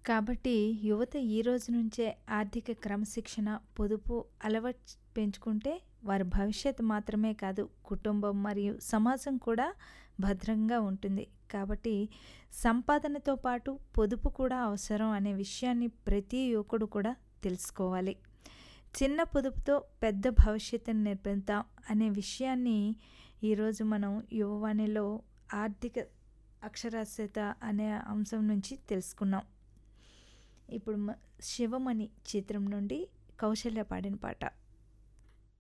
కాబట్టి యువత ఈ రోజు నుంచే ఆర్థిక క్రమశిక్షణ, పొదుపు అలవాటు పెంచుకుంటే వారి భవిష్యత్తు మాత్రమే కాదు కుటుంబం మరియు సమాజం కూడా భద్రంగా ఉంటుంది. కాబట్టి సంపాదనతో పాటు పొదుపు కూడా అవసరం అనే విషయాన్ని ప్రతి యువకుడు కూడా తెలుసుకోవాలి. చిన్న పొదుపుతో పెద్ద భవిష్యత్తును నిర్మిద్దాం అనే విషయాన్ని ఈరోజు మనం యువవాణిలో ఆర్థిక అక్షరాస్యత అనే అంశం నుంచి తెలుసుకున్నాం. ఇప్పుడు మ 'శివమణి' చిత్రం నుండి కౌసల్య పాడిన పాట.